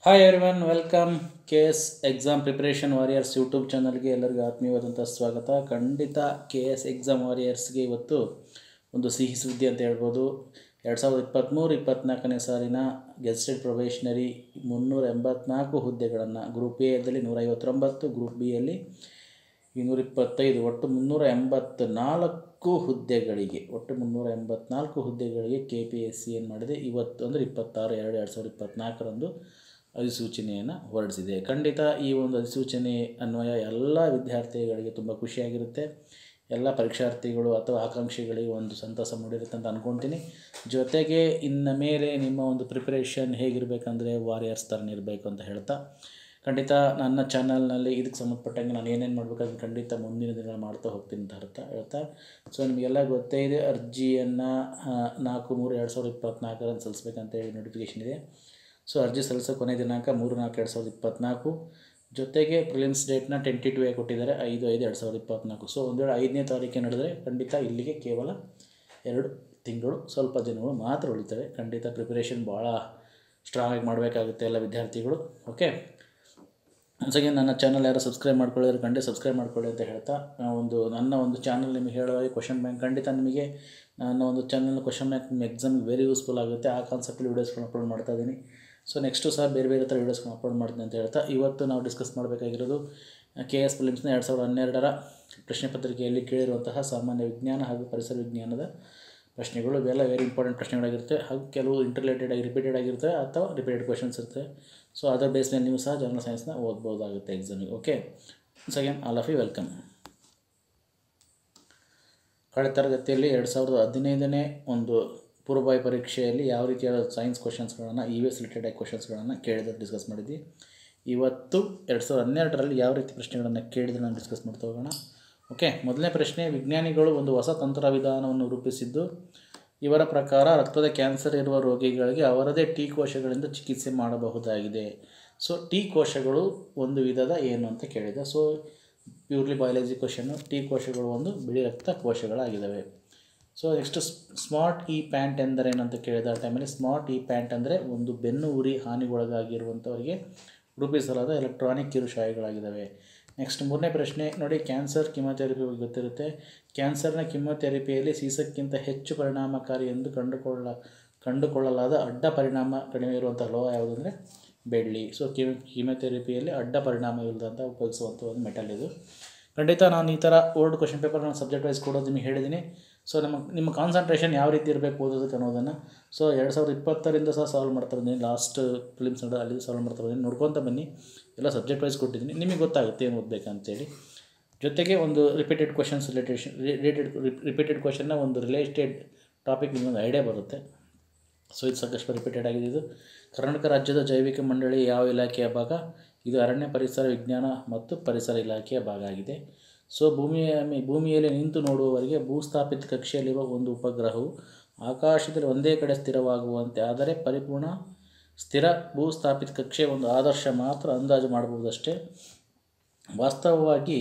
hi everyone welcome K S exam preparation warriors YouTube ಚಾನಲ್ಗೆ ಎಲ್ಲರಿಗೂ ಆತ್ಮೀಯವಾದಂಥ ಸ್ವಾಗತ ಖಂಡಿತ ಕೆ ಎಸ್ ಎಕ್ಸಾಮ್ ವಾರಿಯರ್ಸ್ಗೆ ಇವತ್ತು ಒಂದು ಸಿಹಿ ಸುದ್ದಿ ಅಂತ ಹೇಳ್ಬೋದು ಎರಡು ಸಾವಿರದ ಇಪ್ಪತ್ತ್ಮೂರು ಇಪ್ಪತ್ತ್ನಾಲ್ಕನೇ ಸಾಲಿನ ಗೆಸ್ಟೆಡ್ ಪ್ರೊಬೇಷನರಿ ಮುನ್ನೂರ ಎಂಬತ್ನಾಲ್ಕು ಹುದ್ದೆಗಳನ್ನು ಗ್ರೂಪ್ ಎ ಯಲ್ಲಿ ನೂರ ಐವತ್ತೊಂಬತ್ತು ಗ್ರೂಪ್ ಬಿ ಯಲ್ಲಿ ಇನ್ನೂರ ಇಪ್ಪತ್ತೈದು ಒಟ್ಟು ಮುನ್ನೂರ ಎಂಬತ್ನಾಲ್ಕು ಹುದ್ದೆಗಳಿಗೆ ಒಟ್ಟು ಮುನ್ನೂರ ಎಂಬತ್ನಾಲ್ಕು ಹುದ್ದೆಗಳಿಗೆ ಕೆ ಪಿ ಎಸ್ ಸಿ ಏನು ಮಾಡಿದೆ ಇವತ್ತು ಅಂದರೆ ಇಪ್ಪತ್ತಾರು ಎರಡು ಎರಡು ಸಾವಿರದ ಇಪ್ಪತ್ತ್ನಾಲ್ಕರಂದು ಅಧಿಸೂಚನೆಯನ್ನು ಹೊರಡಿಸಿದೆ ಖಂಡಿತ ಈ ಒಂದು ಅಧಿಸೂಚನೆ ಅನ್ವಯ ಎಲ್ಲ ವಿದ್ಯಾರ್ಥಿಗಳಿಗೆ ತುಂಬ ಖುಷಿಯಾಗಿರುತ್ತೆ ಎಲ್ಲ ಪರೀಕ್ಷಾರ್ಥಿಗಳು ಅಥವಾ ಆಕಾಂಕ್ಷಿಗಳಿಗೆ ಒಂದು ಸಂತಸ ಮೂಡಿರುತ್ತೆ ಅಂತ ಅಂದ್ಕೊಳ್ತೀನಿ ಜೊತೆಗೆ ಇನ್ನು ಮೇಲೆ ನಿಮ್ಮ ಒಂದು ಪ್ರಿಪ್ರೇಷನ್ ಹೇಗಿರಬೇಕಂದ್ರೆ ವಾರಿಯರ್ಸ್ ಥರನೇ ಇರಬೇಕು ಅಂತ ಹೇಳ್ತಾ ಖಂಡಿತ ನನ್ನ ಚಾನಲ್ನಲ್ಲಿ ಇದಕ್ಕೆ ಸಂಬಂಧಪಟ್ಟಂಗೆ ನಾನು ಏನೇನು ಮಾಡಬೇಕಾದ್ರೆ ಖಂಡಿತ ಮುಂದಿನ ದಿನ ಮಾಡ್ತಾ ಹೋಗ್ತೀನಿ ಅಂತ ಅರ್ಥ ಹೇಳ್ತಾ ಸೊ ನಿಮಗೆಲ್ಲ ಗೊತ್ತೇ ಇದೆ ಅರ್ಜಿಯನ್ನು ನಾಲ್ಕು ಮೂರು ಎರಡು ಸಾವಿರದ ಇಪ್ಪತ್ತ್ನಾಲ್ಕರಂದು ಸಲ್ಲಿಸ್ಬೇಕಂತ ಹೇಳಿ ನೋಟಿಫಿಕೇಷನ್ ಇದೆ ಸೊ ಅರ್ಜಿ ಸಲ್ಲಿಸೋ ಕೊನೆ ದಿನಾಂಕ ಮೂರು ನಾಲ್ಕು ಎರಡು ಸಾವಿರದ ಇಪ್ಪತ್ತ್ನಾಲ್ಕು ಜೊತೆಗೆ ಪ್ರಿಲಿಮ್ಸ್ ಡೇಟ್ನ ಟ್ವೆಂಟಿ ಟು ಎ ಕೊಟ್ಟಿದ್ದಾರೆ ಐದು ಐದು ಎರಡು ಸಾವಿರದ ಇಪ್ಪತ್ತ್ನಾಲ್ಕು ಸೊ ಒಂದು ವೇಳೆ ಐದನೇ ತಾರೀಕಿಗೆ ನಡೆದರೆ ಖಂಡಿತ ಇಲ್ಲಿಗೆ ಕೇವಲ ಎರಡು ತಿಂಗಳು ಸ್ವಲ್ಪ ದಿನಗಳು ಮಾತ್ರ ಉಳಿತವೆ ಖಂಡಿತ ಪ್ರಿಪರೇಷನ್ ಭಾಳ ಸ್ಟ್ರಾಂಗಾಗಿ ಮಾಡಬೇಕಾಗುತ್ತೆ ಎಲ್ಲ ವಿದ್ಯಾರ್ಥಿಗಳು ಓಕೆ ಒಂದ್ಸಗೆ ನನ್ನ ಚಾನಲ್ ಯಾರು ಸಬ್ಸ್ಕ್ರೈಬ್ ಮಾಡ್ಕೊಳ್ಳೋದ್ರೆ ಖಂಡಿತ ಸಬ್ಸ್ಕ್ರೈಬ್ ಮಾಡ್ಕೊಳ್ಳಿ ಅಂತ ಹೇಳ್ತಾ ಆ ಒಂದು ನನ್ನ ಒಂದು ಚಾನಲ್ ನಿಮಗೆ ಹೇಳುವಾಗ ಕ್ವಶನ್ ಬ್ಯಾಂಕ್ ಖಂಡಿತ ನಿಮಗೆ ನನ್ನ ಒಂದು ಚಾನಲ್ ಕ್ವಶನ್ ಬ್ಯಾಂಕ್ ನಿಮ್ಮ ಎಕ್ಸಾಮ್ಗೆ ವೆರಿ ಯೂಸ್ಫುಲ್ ಆಗುತ್ತೆ ಆ ಕಾನ್ಸೆಪ್ಟಲ್ಲಿ ವೀಡಿಯೋಸ್ಗಳನ್ನ ಅಪ್ಲೋಡ್ ಮಾಡ್ತಾ ಇದ್ದೀನಿ ಸೊ ನೆಕ್ಸ್ಟು ಸಹ ಬೇರೆ ಬೇರೆ ಥರ ವೀಡಿಯೋಸ್ಗಳನ್ನ ಅಪ್ಲೋಡ್ ಮಾಡ್ತೀನಿ ಅಂತ ಹೇಳ್ತಾ ಇವತ್ತು ನಾವು ಡಿಸ್ಕಸ್ ಮಾಡಬೇಕಾಗಿರೋದು ಕೆ ಎಸ್ ಫಿಲಿಮ್ಸ್ನ ಎರಡು ಸಾವಿರದ ಹನ್ನೆರಡರ ಪ್ರಶ್ನೆ ಪತ್ರಿಕೆಯಲ್ಲಿ ಕೇಳಿರುವಂತಹ ಸಾಮಾನ್ಯ ವಿಜ್ಞಾನ ಹಾಗೂ ಪರಿಸರ ವಿಜ್ಞಾನದ ಪ್ರಶ್ನೆಗಳು ಇವೆಲ್ಲ ವೆರಿ ಇಂಪಾರ್ಟೆಂಟ್ ಪ್ರಶ್ನೆಗಳಾಗಿರುತ್ತೆ ಹಾಗೂ ಕೆಲವು ಇಂಟರ್ಲೇಟೆಡ್ ಆಗಿ ರಿಪೀಟೆಡ್ ಆಗಿರ್ತವೆ ಅಥವಾ ರಿಪೀಟೆಡ್ ಕ್ವಶನ್ಸ್ ಇರುತ್ತೆ ಸೊ ಅದರ ಬೇಸ್ ಮೇಲೆ ನೀವು ಸಹ ಜನರಲ್ ಸೈನ್ಸ್ನ ಓದ್ಬೋದಾಗುತ್ತೆ ಎಕ್ಸಾಮಿಗೆ okay second all of you welcome ಕಳೆದ ತರಗತಿಯಲ್ಲಿ ಎರಡು ಸಾವಿರದ ಹದಿನೈದನೇ ಒಂದು ಪೂರ್ವಭಾವಿ ಪರೀಕ್ಷೆಯಲ್ಲಿ ಯಾವ ರೀತಿಯಾದ ಸೈನ್ಸ್ ಕ್ವಶನ್ಸ್ಗಳನ್ನು ಇ ವಿ ಎಸ್ ರಿಲೇಟೆಡ್ ಕ್ವಶನ್ಸ್ಗಳನ್ನು ಕೇಳಿದ್ರೆ ಡಿಸ್ಕಸ್ ಮಾಡಿದ್ವಿ ಇವತ್ತು ಎರಡು ಸಾವಿರದ ಹನ್ನೆರಡರಲ್ಲಿ ಯಾವ ರೀತಿ ಪ್ರಶ್ನೆಗಳನ್ನು ಕೇಳಿದ್ರೆ ನಾನು ಡಿಸ್ಕಸ್ ಮಾಡ್ತಾ ಹೋಗೋಣ ಓಕೆ ಮೊದಲನೇ ಪ್ರಶ್ನೆ ವಿಜ್ಞಾನಿಗಳು ಒಂದು ಹೊಸ ತಂತ್ರ ವಿಧಾನವನ್ನು ರೂಪಿಸಿದ್ದು ಇವರ ಪ್ರಕಾರ ರಕ್ತದ ಕ್ಯಾನ್ಸರ್ ಇರುವ ರೋಗಿಗಳಿಗೆ ಅವರದೇ ಟಿ ಕೋಶಗಳಿಂದ ಚಿಕಿತ್ಸೆ ಮಾಡಬಹುದಾಗಿದೆ ಸೊ ಟಿ ಕೋಶಗಳು ಒಂದು ವಿಧದ ಏನು ಅಂತ ಕೇಳಿದೆ so purely biology question T ಕೋಶಗಳು ಒಂದು ಬಿಳಿ ರಕ್ತ ಕೋಶಗಳಾಗಿದ್ದಾವೆ ಸೊ ನೆಕ್ಸ್ಟ್ ಸ್ಮಾರ್ಟ್ ಇ ಪ್ಯಾಂಟ್ ಎಂದರೇನು ಅಂತ ಕೇಳಿದ ಟೈಮಲ್ಲಿ ಸ್ಮಾರ್ಟ್ ಇ ಪ್ಯಾಂಟ್ ಅಂದರೆ ಒಂದು ಬೆನ್ನು ಉರಿ ಹಾನಿಗೊಳಗಾಗಿರುವಂಥವರಿಗೆ ರೂಪಿಸಲಾದ ಎಲೆಕ್ಟ್ರಾನಿಕ್ ಕಿರುಶಾಯಿಗಳಾಗಿದ್ದಾವೆ ನೆಕ್ಸ್ಟ್ ಮೂರನೇ ಪ್ರಶ್ನೆ ನೋಡಿ ಕ್ಯಾನ್ಸರ್ ಕಿಮೊಥೆರಪಿ ಗೊತ್ತಿರುತ್ತೆ ಕ್ಯಾನ್ಸರ್ನ ಕಿಮೊಥೆರಪಿಯಲ್ಲಿ ಸೀಸಕ್ಕಿಂತ ಹೆಚ್ಚು ಪರಿಣಾಮಕಾರಿ ಎಂದು ಕಂಡುಕೊಳ್ಳ ಕಂಡುಕೊಳ್ಳಲಾದ ಅಡ್ಡ ಪರಿಣಾಮ ಕಡಿಮೆ ಇರುವಂಥ ಲೋಹ ಯಾವುದು ಅಂದರೆ ಬೆಳ್ಳಿ ಸೊ ಕಿಮೊ ಕಿಮೊಥೆರಪಿಯಲ್ಲಿ ಅಡ್ಡ ಪರಿಣಾಮವಿಲ್ಲದಂಥ ಉಪಯೋಗಿಸುವಂಥ ಒಂದು ಮೆಟಲ್ ಇದು ಖಂಡಿತ ನಾನು ಈ ಥರ ಓಲ್ಡ್ ಕ್ವಶನ್ ಪೇಪರ್ ನಾನು ಸಬ್ಜೆಕ್ಟ್ ವೈಸ್ ಕೊಡೋದು ನಿಮಗೆ ಹೇಳಿದ್ದೀನಿ ಸೊ ನಮ್ಮ ನಿಮ್ಮ ಕಾನ್ಸಂಟ್ರೇಷನ್ ಯಾವ ರೀತಿ ಇರಬೇಕು ಓದೋದಕ್ಕೆ ಅನ್ನೋದನ್ನು ಸೊ ಎರಡು ಸಾವಿರದ ಇಪ್ಪತ್ತರಿಂದ ಸಹ ಸಾಲ್ವ್ ಮಾಡ್ತಾ ಬಂದೀನಿ ಲಾಸ್ಟ್ ಫಿಲಿಮ್ಸ್ ನೋಡೋ ಅಲ್ಲಿ ಸಾಲ್ವ್ ಮಾಡ್ತಾ ಬಂದೀನಿ ನೋಡ್ಕೊತ ಬನ್ನಿ ಎಲ್ಲ ಸಬ್ಜೆಕ್ಟ್ ವೈಸ್ ಕೊಟ್ಟಿದ್ದೀನಿ ನಿಮಗೆ ಗೊತ್ತಾಗುತ್ತೆ ಏನು ಓದಬೇಕಂತೇಳಿ ಜೊತೆಗೆ ಒಂದು repeated questions relation related repeated ಕ್ವಶನ್ನ ಒಂದು ರಿಲೇಟೆಡ್ ಟಾಪಿಕ್ ನಿಮಗೆ ಐಡಿಯಾ ಬರುತ್ತೆ ಸೊ ಇದು ಸಾಕಷ್ಟು ರಿಪೀಟೆಡ್ ಆಗಿದೆ ಇದು ಕರ್ನಾಟಕ ರಾಜ್ಯದ ಜೈವಿಕ ಮಂಡಳಿ ಯಾವ ಇಲಾಖೆಯ ಭಾಗ ಇದು ಅರಣ್ಯ ಪರಿಸರ ವಿಜ್ಞಾನ ಮತ್ತು ಪರಿಸರ ಇಲಾಖೆಯ ಭಾಗ ಆಗಿದೆ ಸೊ ಭೂಮಿಯ ಭೂಮಿಯಲ್ಲಿ ನಿಂತು ನೋಡುವವರೆಗೆ ಭೂಸ್ಥಾಪಿತ ಕಕ್ಷೆಯಲ್ಲಿರುವ ಒಂದು ಉಪಗ್ರಹವು ಆಕಾಶದಲ್ಲಿ ಒಂದೇ ಕಡೆ ಸ್ಥಿರವಾಗುವಂತೆ ಆದರೆ ಪರಿಪೂರ್ಣ ಸ್ಥಿರ ಭೂಸ್ಥಾಪಿತ ಕಕ್ಷೆ ಒಂದು ಆದರ್ಶ ಮಾತ್ರ ಅಂದಾಜು ಮಾಡಬಹುದಷ್ಟೇ ವಾಸ್ತವವಾಗಿ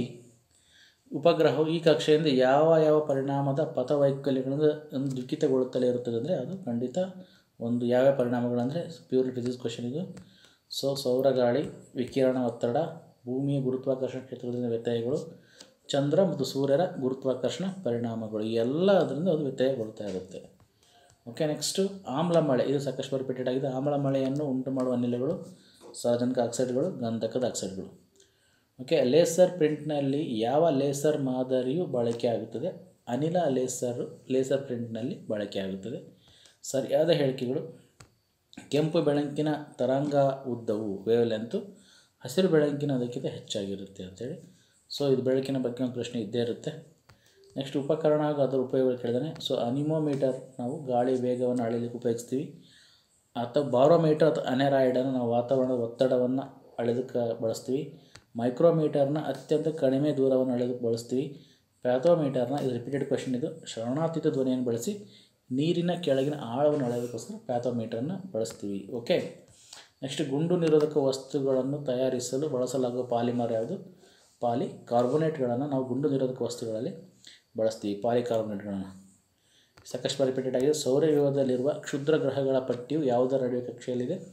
ಉಪಗ್ರಹವು ಈ ಕಕ್ಷೆಯಿಂದ ಯಾವ ಯಾವ ಪರಿಣಾಮದ ಪಥವೈಕಲ್ಯಗಳಿಂದ ದುಃಖಿತಗೊಳ್ಳುತ್ತಲೇ ಇರುತ್ತದೆ ಅಂದರೆ ಅದು ಖಂಡಿತ ಒಂದು ಯಾವ್ಯಾವ ಪರಿಣಾಮಗಳಂದರೆ ಪ್ಯೂರ್ ಫಿಸಿಕ್ಸ್ ಕ್ವಶನ್ ಇದು ಸೊ ಸೌರ ಗಾಳಿ ವಿಕಿರಣ ಒತ್ತಡ ಭೂಮಿಯ ಗುರುತ್ವಾಕರ್ಷಣ ಕ್ಷೇತ್ರದಿಂದ ವ್ಯತ್ಯಯಗಳು ಚಂದ್ರ ಮತ್ತು ಸೂರ್ಯರ ಗುರುತ್ವಾಕರ್ಷಣ ಪರಿಣಾಮಗಳು ಎಲ್ಲ ಅದರಿಂದ ಅದು ವ್ಯತ್ಯಯಗೊಳ್ತಾ ಇರುತ್ತೆ ಓಕೆ ನೆಕ್ಸ್ಟು ಆಮ್ಲ ಮಳೆ ಇದು ಸಾಕಷ್ಟು ರಿಪೀಟೆಡ್ ಆಗಿದೆ ಆಮ್ಲ ಮಳೆಯನ್ನು ಉಂಟು ಮಾಡುವ ಅನಿಲಗಳು ಸಾರ್ವಜನಿಕ ಆಕ್ಸೈಡ್ಗಳು ಗಂಧಕದ ಆಕ್ಸೈಡ್ಗಳು ಓಕೆ ಲೇಸರ್ ಪ್ರಿಂಟ್ನಲ್ಲಿ ಯಾವ ಲೇಸರ್ ಮಾದರಿಯು ಬಳಕೆ ಆಗುತ್ತದೆ ಅನಿಲ ಲೇಸರ್ ಲೇಸರ್ ಪ್ರಿಂಟ್ನಲ್ಲಿ ಬಳಕೆ ಆಗುತ್ತದೆ ಸರಿಯಾದ ಹೇಳಿಕೆಗಳು ಕೆಂಪು ಬೆಳಕಿನ ತರಂಗ ಉದ್ದವು ವೇವ್ ಲೆಂತು ಹಸಿರು ಬೆಳಕಿನ ಅದಕ್ಕಿಂತ ಹೆಚ್ಚಾಗಿರುತ್ತೆ ಅಂಥೇಳಿ ಸೊ ಇದು ಬೆಳಕಿನ ಬಗ್ಗೆ ಒಂದು ಪ್ರಶ್ನೆ ಇದ್ದೇ ಇರುತ್ತೆ ನೆಕ್ಸ್ಟ್ ಉಪಕರಣ ಹಾಗೂ ಅದರ ಉಪಯೋಗ ಕೇಳಿದಾನೆ ಸೊ ಅನಿಮೋಮೀಟರ್ ನಾವು ಗಾಳಿ ವೇಗವನ್ನು ಅಳೆಯಲಿಕ್ಕೆ ಉಪಯೋಗಿಸ್ತೀವಿ ಅಥವಾ ಬಾರೋಮೀಟರ್ ಅಥವಾ ಅನೆರಾಯ್ಡನ್ನು ನಾವು ವಾತಾವರಣದ ಒತ್ತಡವನ್ನು ಅಳೆದಕ್ಕೆ ಬಳಸ್ತೀವಿ ಮೈಕ್ರೋಮೀಟರ್ನ ಅತ್ಯಂತ ಕಡಿಮೆ ದೂರವನ್ನು ಅಳೆದಕ್ಕೆ ಬಳಸ್ತೀವಿ ಪ್ಯಾಥೋಮೀಟರ್ನ ಇದು ರಿಪೀಟೆಡ್ ಕ್ವಶನ್ ಇದು ಶರಣಾತೀತ ಧ್ವನಿಯನ್ನು ಬಳಸಿ ನೀರಿನ ಕೆಳಗಿನ ಆಳವನ್ನು ಅಳೆಯೋದಕ್ಕೋಸ್ಕರ ಪ್ಯಾಥೋಮೀಟರನ್ನು ಬಳಸ್ತೀವಿ ಓಕೆ ನೆಕ್ಸ್ಟ್ ಗುಂಡು ನಿರೋಧಕ ವಸ್ತುಗಳನ್ನು ತಯಾರಿಸಲು ಬಳಸಲಾಗುವ ಪಾಲಿಮರ್ ಯಾವುದು ಪಾಲಿ ಕಾರ್ಬೋನೇಟ್ಗಳನ್ನು ನಾವು ಗುಂಡು ನಿರೋಧಕ ವಸ್ತುಗಳಲ್ಲಿ ಬಳಸ್ತೀವಿ ಪಾಲಿ ಕಾರ್ಬೋನೇಟ್ಗಳನ್ನು ಸಾಕಷ್ಟು ರಿಪೀಟೆಡ್ ಆಗಿದೆ ಸೌರವ್ಯೂಹದಲ್ಲಿರುವ ಕ್ಷುದ್ರ ಗ್ರಹಗಳ ಪಟ್ಟಿಯು ಯಾವುದರ ನಡುವೆ ಕಕ್ಷೆಯಲ್ಲಿದೆ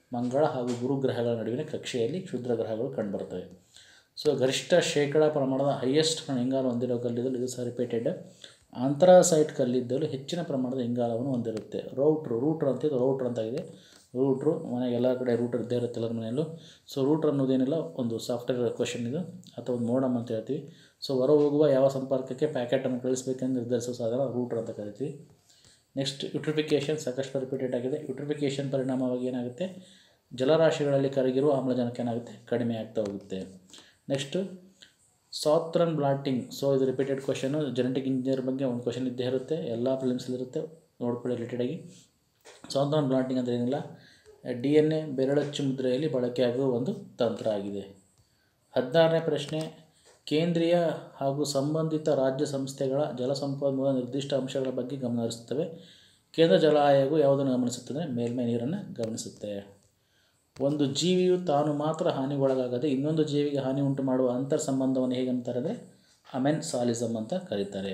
ಮಂಗಳ ಹಾಗೂ ಗುರು ಗ್ರಹಗಳ ನಡುವಿನ ಕಕ್ಷೆಯಲ್ಲಿ ಕ್ಷುದ್ರ ಗ್ರಹಗಳು ಕಂಡುಬರ್ತವೆ ಸೊ ಗರಿಷ್ಠ ಶೇಕಡ ಪ್ರಮಾಣದ ಹೈಯೆಸ್ಟ್ ಇಂಗಾಲ ಹೊಂದಿರೋ ಕಲ್ಲಿದ್ದಲು ಇದು ಸಹ ರಿಪೀಟೆಡ್ ಆಂಥ್ರಾಸೈಟ್ ಕಲ್ಲಿದ್ದಲು ಹೆಚ್ಚಿನ ಪ್ರಮಾಣದ ಇಂಗಾಲವನ್ನು ಹೊಂದಿರುತ್ತೆ ರೌಟ್ರು ರೂಟ್ರ್ ಅಂತ ಇದು ರೌಟ್ರ್ ಅಂತ ಇದೆ ರೂಟ್ರು ಮನೆಗೆ ಎಲ್ಲ ಕಡೆ ರೂಟರ್ ಇದ್ದೇ ಇರುತ್ತೆ ಎಲ್ಲರ ಮನೆಯಲ್ಲೂ ಸೊ ರೂಟ್ರ್ ಅನ್ನೋದೇನಿಲ್ಲ ಒಂದು ಸಾಫ್ಟ್ವೇರ್ ಕ್ವಶನ್ ಇದು ಅಥವಾ ಒಂದು ಮೋಡಮ್ ಅಂತ ಹೇಳ್ತೀವಿ ಸೊ ಹೊರ ಹೋಗುವ ಯಾವ ಸಂಪರ್ಕಕ್ಕೆ ಪ್ಯಾಕೆಟನ್ನು ಕಳಿಸಬೇಕೆಂದು ನಿರ್ಧರಿಸುವ ಸಾಧನ ರೂಟ್ರ್ ಅಂತ ಕರಿತೀವಿ ನೆಕ್ಸ್ಟ್ ಯುಟ್ರಿಫಿಕೇಷನ್ ಸಾಕಷ್ಟು ರಿಪೀಟೆಡ್ ಆಗಿದೆ ಯುಟ್ರಿಫಿಕೇಷನ್ ಪರಿಣಾಮವಾಗಿ ಏನಾಗುತ್ತೆ ಜಲರಾಶಿಗಳಲ್ಲಿ ಕರಗಿರುವ ಆಮ್ಲಜನಕ ಏನಾಗುತ್ತೆ ಕಡಿಮೆ ಆಗ್ತಾ ಹೋಗುತ್ತೆ ನೆಕ್ಸ್ಟು ಸಾತ್ರನ್ ಬ್ಲಾಟಿಂಗ್ ಸೊ ಇದು ರಿಪೀಟೆಡ್ ಕ್ವಶನು ಜೆನೆಟಿಕ್ ಇಂಜಿನಿಯರ್ ಬಗ್ಗೆ ಒಂದು ಕ್ವಶನ್ ಇದ್ದೇ ಇರುತ್ತೆ ಎಲ್ಲ ಫಿಲಿಮ್ಸಲ್ಲಿರುತ್ತೆ ನೋಡ್ಕೊಳ್ಳಿ ರಿಲೇಟೆಡಾಗಿ ಸಾತ್ರನ್ ಬ್ಲಾಟಿಂಗ್ ಅಂದರೆ ಏನಿಲ್ಲ ಡಿ ಎನ್ ಎ ಬೆರಳಚ್ಚು ಮುದ್ರೆಯಲ್ಲಿ ಬಳಕೆಯಾಗುವ ಒಂದು ತಂತ್ರ ಆಗಿದೆ ಹದಿನಾರನೇ ಪ್ರಶ್ನೆ ಕೇಂದ್ರೀಯ ಹಾಗೂ ಸಂಬಂಧಿತ ರಾಜ್ಯ ಸಂಸ್ಥೆಗಳ ಜಲಸಂಪನ್ಮೂಲ ನಿರ್ದಿಷ್ಟ ಅಂಶಗಳ ಬಗ್ಗೆ ಗಮನ ಹರಿಸುತ್ತವೆ ಕೇಂದ್ರ ಜಲ ಆಯೋಗವು ಯಾವುದನ್ನು ಗಮನಿಸುತ್ತದೆ ಮೇಲ್ಮೈ ನೀರನ್ನು ಗಮನಿಸುತ್ತೆ ಒಂದು ಜೀವಿಯು ತಾನು ಮಾತ್ರ ಹಾನಿಗೊಳಗಾಗದೆ ಇನ್ನೊಂದು ಜೀವಿಗೆ ಹಾನಿ ಉಂಟು ಮಾಡುವ ಅಂತರ್ ಸಂಬಂಧವನ್ನು ಹೇಗೆ ಅಂತಾರೆ ಅಂದರೆ ಅಮೆನ್ ಸಾಲಿಸಮ್ ಅಂತ ಕರೀತಾರೆ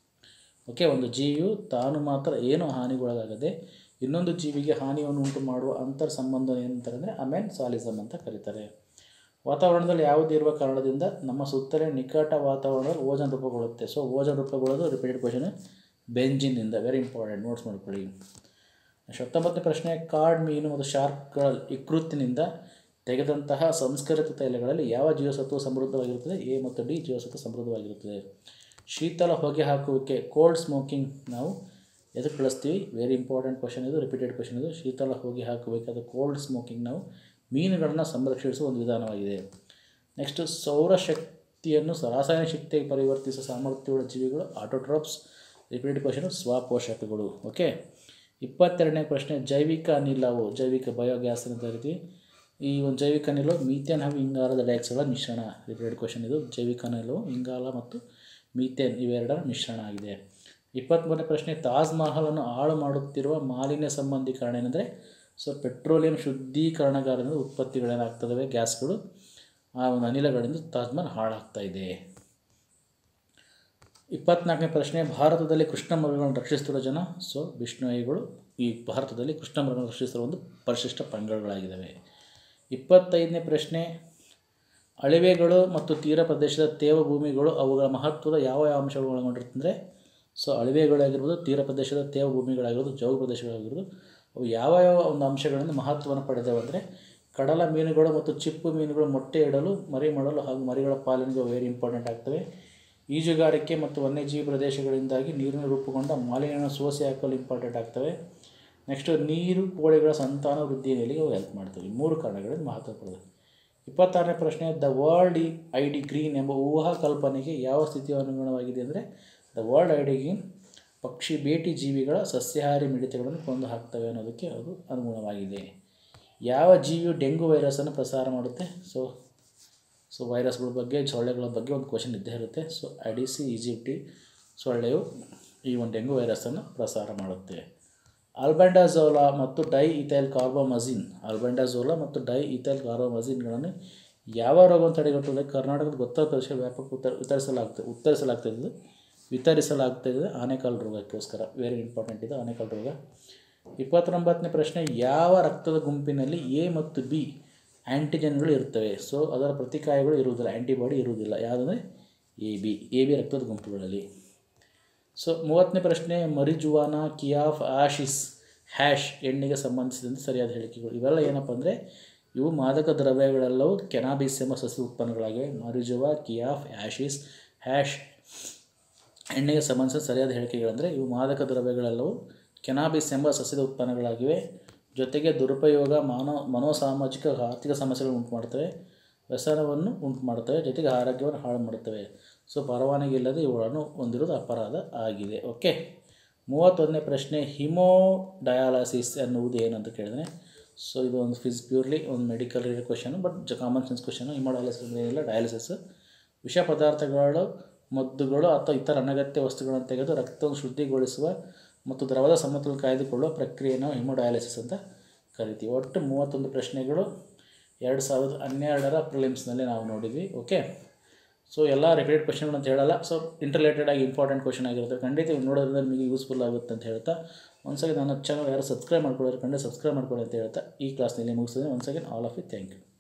ಓಕೆ ಒಂದು ಜೀವಿಯು ತಾನು ಮಾತ್ರ ಏನು ಹಾನಿಗೊಳಗಾಗದೆ ಇನ್ನೊಂದು ಜೀವಿಗೆ ಹಾನಿಯನ್ನು ಉಂಟು ಮಾಡುವ ಅಂತರ್ ಸಂಬಂಧ ಏನಂತಾರೆ ಅಂದರೆ ಅಮೆನ್ ಸಾಲಿಸಮ್ ಅಂತ ಕರೀತಾರೆ ವಾತಾವರಣದಲ್ಲಿ ಯಾವುದೇ ಇರುವ ಕಾರಣದಿಂದ ನಮ್ಮ ಸುತ್ತಲೇ ನಿಕಟ ವಾತಾವರಣದಲ್ಲಿ ಓಜನ್ ರೂಪುಗೊಳ್ಳುತ್ತೆ ಸೊ ಓಜನ್ ರೂಪುಗೊಳ್ಳೋದು ರಿಪೀಟೆಡ್ ಕ್ವಶನ್ ಬೆಂಜಿನಿಂದ ವೆರಿ ಇಂಪಾರ್ಟೆಂಟ್ ನೋಟ್ಸ್ ಮಾಡ್ಕೊಳ್ಳಿ ಹತ್ತೊಂಬತ್ತನೇ ಪ್ರಶ್ನೆ ಕಾರ್ಡ್ ಮೀನು ಮತ್ತು ಶಾರ್ಕ್ಗಳ ಇಕೃತ್ತಿನಿಂದ ತೆಗೆದಂತಹ ಸಂಸ್ಕರಿತ ತೈಲಗಳಲ್ಲಿ ಯಾವ ಜೀವಸತ್ವ ಸಮೃದ್ಧವಾಗಿರುತ್ತದೆ ಎ ಮತ್ತು ಡಿ ಜೀವಸತ್ವ ಸಮೃದ್ಧವಾಗಿರುತ್ತದೆ ಶೀತಲ ಹೊಗೆ ಹಾಕುವಿಕೆ ಕೋಲ್ಡ್ ಸ್ಮೋಕಿಂಗ್ ನಾವು ಎದಕ್ಕೆ ಬಳಸ್ತೀವಿ ವೆರಿ ಇಂಪಾರ್ಟೆಂಟ್ ಕ್ವಶನ್ ಇದು ರಿಪೀಟೆಡ್ ಕ್ವಶನ್ ಇದು ಶೀತಲ ಹೊಗೆ ಹಾಕುವಿಕೆ ಕೋಲ್ಡ್ ಸ್ಮೋಕಿಂಗ್ ನಾವು ಮೀನುಗಳನ್ನು ಸಂರಕ್ಷಿಸುವ ಒಂದು ವಿಧಾನವಾಗಿದೆ ನೆಕ್ಸ್ಟ್ ಸೌರಶಕ್ತಿಯನ್ನು ರಾಸಾಯನಿಕ ಶಕ್ತಿಯಾಗಿ ಪರಿವರ್ತಿಸುವ ಸಾಮರ್ಥ್ಯವುಳ್ಳ ಜೀವಿಗಳು ಆಟೋಟ್ರಾಪ್ಸ್ ರಿಪೀಟೆಡ್ ಕ್ವಶನು ಸ್ವಪೋಷಕಗಳು ಓಕೆ ಇಪ್ಪತ್ತೆರಡನೇ ಪ್ರಶ್ನೆ ಜೈವಿಕ ಅನಿಲವು ಜೈವಿಕ ಬಯೋಗ್ಯಾಸ್ ಅಂತ ಕರಿತೀವಿ ಈ ಒಂದು ಜೈವಿಕ ಅನಿಲವು ಮೀಥೇನ್ ಹಾಗೂ ಇಂಗಾಲದ ಡೈಆಕ್ಸೈಡ್ಗಳ ಮಿಶ್ರಣ ರಿಪೀಟೆಡ್ ಕ್ವಶನ್ ಇದು ಜೈವಿಕ ಅನಿಲವು ಇಂಗಾಲ ಮತ್ತು ಮೀಥೇನ್ ಇವೆರಡರ ಮಿಶ್ರಣ ಆಗಿದೆ ಇಪ್ಪತ್ತ್ಮೂರನೇ ಪ್ರಶ್ನೆ ತಾಜ್ ಮಹಲನ್ನು ಹಾಳು ಮಾಡುತ್ತಿರುವ ಮಾಲಿನ್ಯ ಸಂಬಂಧಿ ಕಾರಣ ಏನಂದರೆ ಸೊ ಪೆಟ್ರೋಲಿಯಂ ಶುದ್ಧೀಕರಣಗಾರದಿಂದ ಉತ್ಪತ್ತಿಗಳೇನಾಗ್ತದವೆ ಗ್ಯಾಸ್ಗಳು ಆ ಒಂದು ಅನಿಲಗಳಿಂದ ತಾಜ್ ಮಹಲ್ ಹಾಳಾಗ್ತಾ ಇದೆ ಇಪ್ಪತ್ನಾಲ್ಕನೇ ಪ್ರಶ್ನೆ ಭಾರತದಲ್ಲಿ ಕೃಷ್ಣ ಮೃಗಗಳನ್ನು ರಕ್ಷಿಸುತ್ತಿರುವ ಜನ ಸೊ ವಿಷ್ಣುಯಿಗಳು ಈ ಭಾರತದಲ್ಲಿ ಕೃಷ್ಣ ಮೃಗಗಳನ್ನು ರಕ್ಷಿಸುವ ಒಂದು ಪರಿಶಿಷ್ಟ ಪಂಗಡಗಳಾಗಿದ್ದಾವೆ ಇಪ್ಪತ್ತೈದನೇ ಪ್ರಶ್ನೆ ಅಳಿವೆಗಳು ಮತ್ತು ತೀರ ಪ್ರದೇಶದ ತೇವ ಭೂಮಿಗಳು ಅವುಗಳ ಮಹತ್ವದ ಯಾವ ಯಾವ ಅಂಶಗಳು ಒಳಗೊಂಡಿರ್ತಂದರೆ ಸೊ ಅಳಿವೆಗಳಾಗಿರ್ಬೋದು ತೀರ ಪ್ರದೇಶದ ತೇವ ಭೂಮಿಗಳಾಗಿರ್ಬೋದು ಜೌಗು ಪ್ರದೇಶಗಳಾಗಿರ್ಬೋದು ಅವು ಯಾವ ಯಾವ ಒಂದು ಅಂಶಗಳಿಂದ ಮಹತ್ವವನ್ನು ಪಡೆದವು ಅಂದರೆ ಕಡಲ ಮೀನುಗಳು ಮತ್ತು ಚಿಪ್ಪು ಮೀನುಗಳು ಮೊಟ್ಟೆ ಇಡಲು ಮರಿ ಮಾಡಲು ಹಾಗೂ ಮರಿಗಳ ಪಾಲನೆಗೆ ವೆರಿ ಇಂಪಾರ್ಟೆಂಟ್ ಆಗ್ತವೆ ಈಜುಗಾರಿಕೆ ಮತ್ತು ವನ್ಯಜೀವಿ ಪ್ರದೇಶಗಳಿಂದಾಗಿ ನೀರಿನ ರೂಪುಗೊಂಡ ಮಾಲಿನ್ಯವನ್ನು ಸೋಸಿ ಹಾಕಲು ಇಂಪಾರ್ಟೆಂಟ್ ಆಗ್ತವೆ ನೆಕ್ಸ್ಟು ನೀರು ಕೋಳಿಗಳ ಸಂತಾನ ವೃದ್ಧಿಯಲ್ಲಿ ಅವು ಹೆಲ್ಪ್ ಮಾಡ್ತವೆ ಈ ಮೂರು ಕಾರಣಗಳಿಂದ ಮಹತ್ವ ಪಡೆದವು ಇಪ್ಪತ್ತಾರನೇ ಪ್ರಶ್ನೆ the world I D green ಎಂಬ ಊಹಾ ಕಲ್ಪನೆಗೆ ಯಾವ ಸ್ಥಿತಿಯು ಅನುಗುಣವಾಗಿದೆ ಅಂದರೆ the world I D green ಪಕ್ಷಿ ಭೇಟಿ ಜೀವಿಗಳ ಸಸ್ಯಾಹಾರಿ ಮಿಡಿತಗಳನ್ನು ಕೊಂದು ಹಾಕ್ತವೆ ಅನ್ನೋದಕ್ಕೆ ಅದು ಅನುಗುಣವಾಗಿದೆ ಯಾವ ಜೀವಿಯು ಡೆಂಗು ವೈರಸನ್ನು ಪ್ರಸಾರ ಮಾಡುತ್ತೆ ಸೊ ಸೊ ವೈರಸ್ಗಳ ಬಗ್ಗೆ ಸೊಳ್ಳೆಗಳ ಬಗ್ಗೆ ಒಂದು ಕ್ವಶನ್ ಇದ್ದೇ ಇರುತ್ತೆ ಸೊ ಅಡಿಸಿ ಈಜಿಪ್ಟಿ ಸೊಳ್ಳೆಯು ಈ ಒಂದು ಡೆಂಗು ವೈರಸ್ಸನ್ನು ಪ್ರಸಾರ ಮಾಡುತ್ತೆ ಆಲ್ಬೆಂಡಾಜೋಲಾ ಮತ್ತು ಡೈ ಇಥೈಲ್ ಕಾರ್ಬೋಮಜಿನ್ ಆಲ್ಬೆಂಡಾಜೋಲಾ ಮತ್ತು ಡೈ ಇಥೈಲ್ ಕಾರ್ಬೋಮಜಿನ್ಗಳನ್ನು ಯಾವ ರೋಗವನ್ನು ತಡೆಗಟ್ಟುವುದಕ್ಕೆ ಕರ್ನಾಟಕದ ಉತ್ತರ ಪ್ರದೇಶ ವ್ಯಾಪಕ ಉತ್ತರ ವಿತರಿಸಲಾಗ್ತದೆ ಉತ್ತರಿಸಲಾಗ್ತದೆ ವಿತರಿಸಲಾಗ್ತದೆ ಆನೆಕಾಲ್ ರೋಗಕ್ಕೋಸ್ಕರ ವೆರಿ ಇಂಪಾರ್ಟೆಂಟ್ ಇದು ಆನೆಕಾಲ್ ರೋಗ ಇಪ್ಪತ್ತೊಂಬತ್ತನೇ ಪ್ರಶ್ನೆ ಯಾವ ರಕ್ತದ ಗುಂಪಿನಲ್ಲಿ ಎ ಮತ್ತು ಬಿ ಆ್ಯಂಟಿಜನ್ಗಳು ಇರ್ತವೆ ಸೊ ಅದರ ಪ್ರತಿಕಾಯಗಳು ಇರುವುದಿಲ್ಲ ಆ್ಯಂಟಿಬಾಡಿ ಇರುವುದಿಲ್ಲ ಯಾವುದಂದರೆ ಎ ಬಿ ಎ ಬಿ ರಕ್ತದ ಗುಂಪುಗಳಲ್ಲಿ ಸೊ ಮೂವತ್ತನೇ ಪ್ರಶ್ನೆ ಮರಿಜುವಾನ ಕಿಯಾಫ್ ಆಶಿಸ್ ಹ್ಯಾಶ್ ಎಣ್ಣೆಗೆ ಸಂಬಂಧಿಸಿದಂತೆ ಸರಿಯಾದ ಹೇಳಿಕೆಗಳು ಇವೆಲ್ಲ ಏನಪ್ಪ ಅಂದರೆ ಇವು ಮಾದಕ ದ್ರವ್ಯಗಳೆಲ್ಲವೂ ಕೆನಾಬಿಸ್ ಎಂಬ ಸಸ್ಯ ಉತ್ಪನ್ನಗಳಾಗಿವೆ ಮರಿಜುವಾ ಕಿಯಾಫ್ ಆಶಿಸ್ ಹ್ಯಾಶ್ ಎಣ್ಣೆಗೆ ಸಂಬಂಧಿಸಿದ ಸರಿಯಾದ ಹೇಳಿಕೆಗಳಂದರೆ ಇವು ಮಾದಕ ದ್ರವ್ಯಗಳೆಲ್ಲವೂ ಕೆನಾಬಿಸ್ ಎಂಬ ಸಸ್ಯದ ಉತ್ಪನ್ನಗಳಾಗಿವೆ ಜೊತೆಗೆ ದುರುಪಯೋಗ ಮಾನವ ಮನೋಸಾಮಾಜಿಕ ಆರ್ಥಿಕ ಸಮಸ್ಯೆಗಳನ್ನು ಉಂಟು ಮಾಡ್ತವೆ ವ್ಯಸನವನ್ನು ಉಂಟು ಮಾಡ್ತವೆ ಜೊತೆಗೆ ಆರೋಗ್ಯವನ್ನು ಹಾಳು ಮಾಡುತ್ತವೆ ಸೊ ಪರವಾನಗಿ ಇಲ್ಲದೆ ಇವುಗಳನ್ನು ಹೊಂದಿರುವುದು ಅಪರಾಧ ಆಗಿದೆ ಓಕೆ ಮೂವತ್ತೊಂದನೇ ಪ್ರಶ್ನೆ ಹಿಮೋ ಡಯಾಲಸಿಸ್ ಎನ್ನುವುದು ಏನಂತ ಕೇಳಿದ್ರೆ ಸೊ ಇದು ಒಂದು ಫಿಸ್ ಪ್ಯೂರ್ಲಿ ಒಂದು medical related question but the common sense question haemodialysis ಅಂದರೆ ಏನಿಲ್ಲ ಡಯಾಲಿಸಿಸ್ ವಿಷ ಪದಾರ್ಥಗಳು ಮದ್ದುಗಳು ಅಥವಾ ಇತರ ಅನಗತ್ಯ ವಸ್ತುಗಳನ್ನು ತೆಗೆದು ರಕ್ತವನ್ನು ಶುದ್ಧಿಗೊಳಿಸುವ ಮತ್ತು ದ್ರವದ ಸಮತೋಲನ ಕಾಯ್ದುಕೊಳ್ಳುವ ಪ್ರಕ್ರಿಯೆಯನ್ನು ನಾವು ಹಿಮೋಡಯಾಲಿಸಿಸ್ ಅಂತ ಕರಿತೀವಿ ಒಟ್ಟು ಮೂವತ್ತೊಂದು ಪ್ರಶ್ನೆಗಳು ಎರಡು ಸಾವಿರದ ಹನ್ನೆರಡರ ಪ್ರಿಲಿಮ್ಸ್ನಲ್ಲಿ ನಾವು ನೋಡಿದ್ವಿ ಓಕೆ ಸೊ ಎಲ್ಲ ರಿಪೀಟೆಡ್ ಕ್ವಶನ್ಗಳು ಅಂತ ಹೇಳಲ್ಲ ಸೊ ಇಂಟರ್ಲೇಟೆಡ್ ಆಗಿ ಇಂಪಾರ್ಟೆಂಟ್ ಕ್ವಶನ್ ಆಗಿರುತ್ತೆ ಖಂಡಿತ ಇವು ನೋಡೋದ್ರಿಂದ ನಿಮಗೆ ಯೂಸ್ಫುಲ್ ಆಗುತ್ತೆ ಅಂತ ಹೇಳ್ತಾ ಒಂದ್ಸಲ ನನ್ನ ಚಾನಲ್ ಯಾರು ಸಬ್ಸ್ಕ್ರೈಬ್ ಮಾಡ್ಕೊಳ್ಳೋರು ಖಂಡಿತ ಸಬ್ಸ್ಕ್ರೈಬ್ ಮಾಡ್ಕೊಳ್ಳಿ ಅಂತ ಹೇಳ್ತಾ ಈ ಕ್ಲಾಸ್ನಲ್ಲಿ ಮುಗಿಸಿದ್ರೆ once again all of you thank you